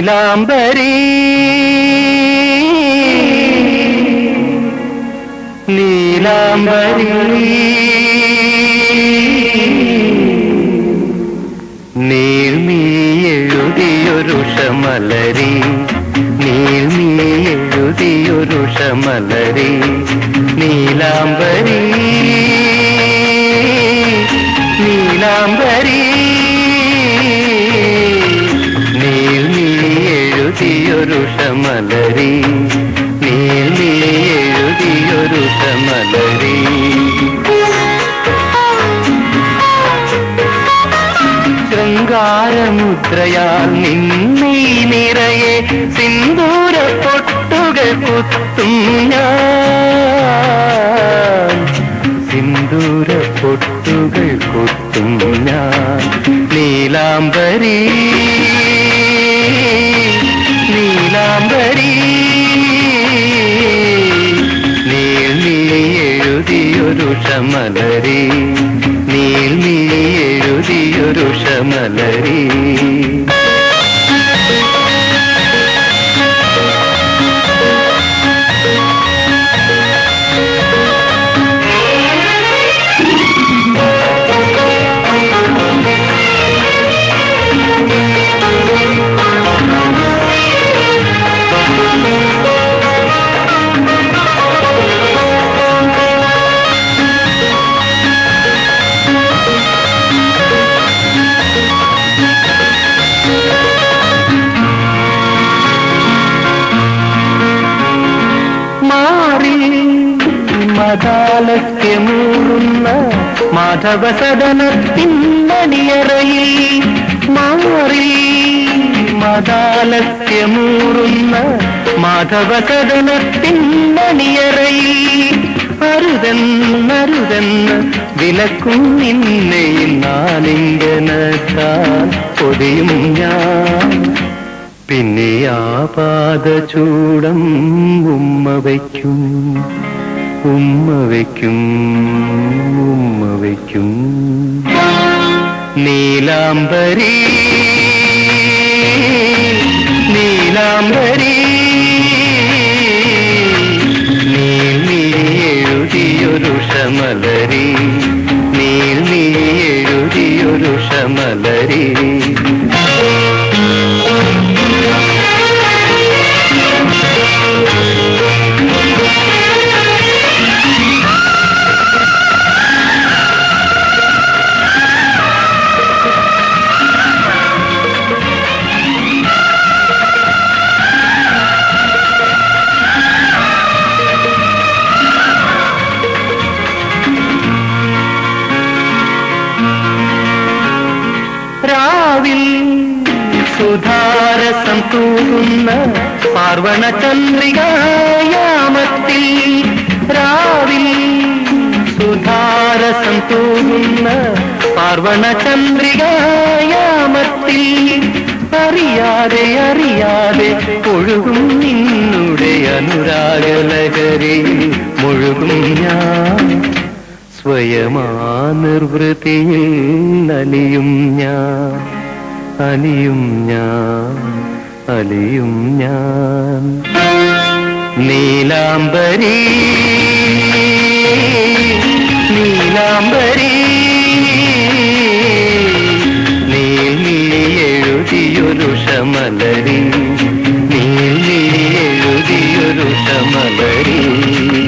നീലാംബരി നീലാംബരി നീൾമീ എഴുതിയൊരു ഷമലരി നീൾമീ എഴുതിയൊരു ഷമലരി നീലാംബരി നീലാംബരി നീൾമീ എഴുതിയൊരു ഷമലരി നീൾമീ എഴുതിയൊരു ഷമലരി ശൃംഗാരമുദ്രയാൽ നിന്നീ നിറയെ സിന്ദൂര പൊട്ടുകൾ കുത്തും ഞാൻ സിന്ദൂര പൊട്ടുകൾ കുത്തും ഞാൻ നീലാംബരി നീലാംബരി നീൾ നീ എഴുതിയൊരു ഷമലരി നീൾ നീ എഴുതിയൊരു ഷമലരി മാറി മതാലസ്യമൂറുന്ന മാധവസദനത്തിന്നണിയറയിൽ മാറി മതാലസ്യമൂറുന്ന മാധവസദനത്തിന്നണിയറയിൽ അരുതെന്നരുതെന്ന് വിലക്കും നിന്നെയും നാലിംഗനത്താൽ പൊതിയും ഞാൻ പിന്നെ ആ പാദചൂടം ഉമ്മ വയ്ക്കും ഉമ്മ വയ്ക്കും ഉമ്മ വയ്ക്കും നീലാംബരി നീലാംബരി നീൽ നീ എഴുതിയൊരു ഷമലരി നീൽ നീ എഴുതിയൊരു ഷമലരി രാവിൽ സുധാരസം തൂകുന്ന പാർവണ ചന്ദ്രികായാമത്തിൽ രാവിൽ സുധാരസം തൂകുന്ന പാർവണ ചന്ദ്രികായാമത്തിൽ അറിയാതെ അറിയാതെ ഒഴുകും നിന്നുടെ അനുരാഗലഹരിയിൽ മുഴുകും ഞാൻ സ്വയമാ നിർവൃതിയിൽ അലിയും ഞാൻ അലിയും ഞാൻ അലിയും ഞാൻ നീലാംബരി നീലാംബരി നീൽ നീ എഴുതിയൊരു ഷമലരി നീൽ നീ എഴുതിയൊരു ഷമലരി